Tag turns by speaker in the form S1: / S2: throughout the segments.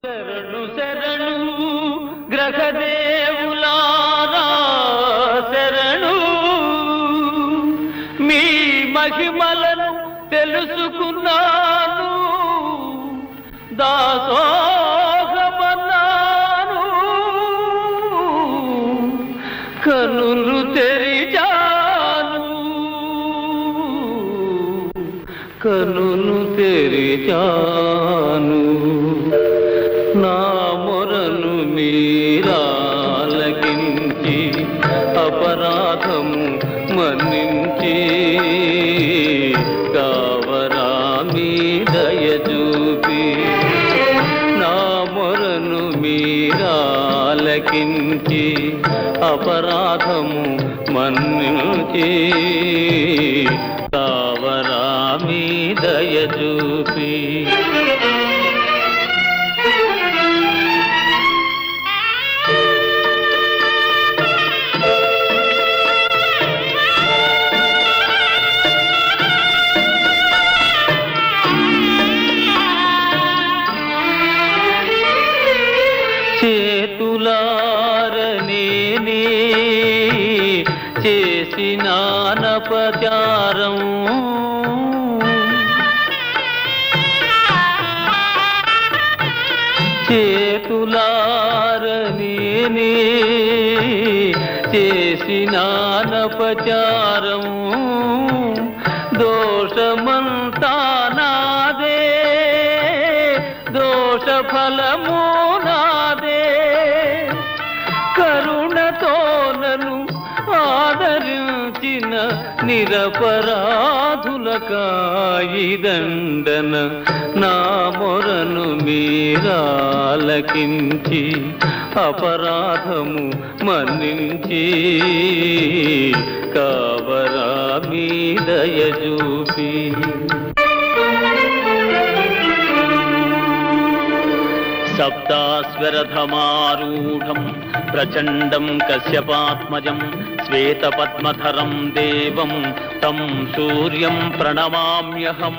S1: శరణు శరణు గ్రహదేవులారా శరణు మీ మహిమలను తెలుసుకున్నాను దాసోహమన్నాను కనులు తెరిచాను కనులు తెరిచాను నా మొరను మీరాలకించి అపరాధము మన్నించి కావరా మీ దయ చూపి నా మొరను మీరాలకించి అపరాధము మన్నించి కావరా మీ దయ చూపి చేతులారనే చేసినానపచారం చేతులారనే చేసినానపచారం దోషమంతా నాదే దోష ఫలము నాదే కరుణతో నన్ను ఆదరించిన నిరపరాధులకాయిదండన నా మొరను మీరాలకించి అపరాధము మన్నించి కావరా మీ దయ చూపి సప్తాస్వరథమారూఢం ప్రచండం కశ్యపాత్మజం శ్వేతపద్మధరం దేవం తం సూర్యం ప్రణమామ్యహం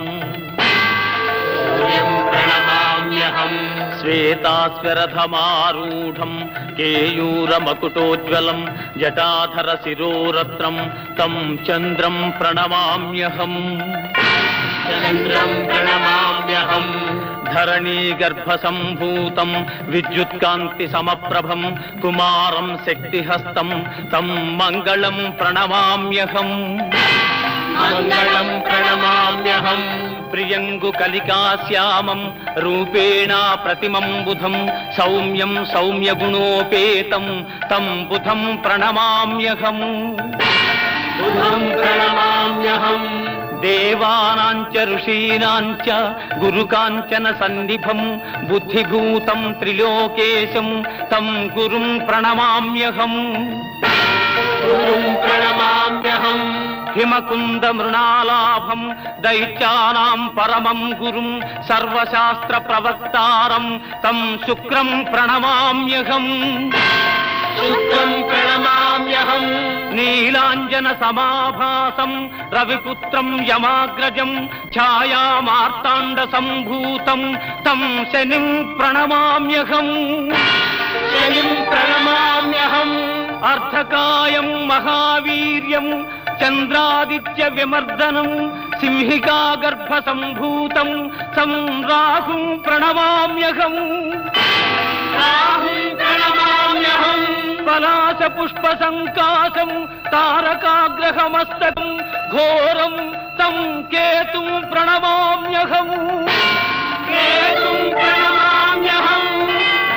S1: ప్రణమామ్యహం శ్వేతాస్వరథమారూఢం కేయూరమకుటోజ్వలం జటాధర శిరోరత్నం తం చంద్రం ప్రణమామ్యహం చంద్రం ప్రణమామ్యహం ధరణీ గర్భ సంభూతం విద్యుత్కాంతి సమప్రభం కుమారం శక్తిహస్తం తం మంగళం ప్రణమామ్యహం మంగళం ప్రణమామ్యహం ప్రియంగు కలికాశ్యామం రూపేణ ప్రతిమం బుధం సౌమ్యం సౌమ్య గుణోపేతం తం బుధం ప్రణమామ్యహం బుధం ప్రణమామ్యహం దేవానాంచ ఋషీనాంచ గురుకాంచన సన్నిభం బుద్ధిభూతం త్రిలోకేశం తం గురుం ప్రణమామ్యహం గురుం ప్రణమామ్యహం హిమకుంద మృణాలాభం దైత్యానాం పరమం గురుం సర్వశాస్త్ర ప్రవక్తారం తం శుక్రం ప్రణమామ్యహం శుక్రం ప్రణమామ్యహం నీలాంజన సమాభాసం రవిపుత్రం యమాగ్రజం ఛాయామార్తాండ సంభూతం తం శనిం ప్రణమామ్యహం శనిం ప్రణమామ్యహం అర్ధకాయం మహావీర్యం చంద్రాదిత్య విమర్దనం సింహికా గర్భ సంభూతం సం రాహుం ప్రణమామ్యహం రాహుం ప్రణమామ్యహం పలాశ పుష్ప సంకాశం తారకాగ్రహమస్తకం ఘోరం తం కేతుం ప్రణమామ్యహం కేతుం ప్రణమామ్యహం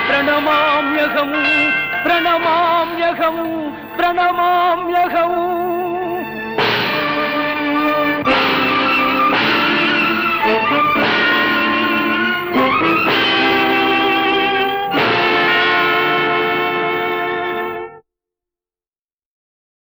S1: ప్రణమామ్యహం ప్రణమామ్యహం ప్రణమామ్యహం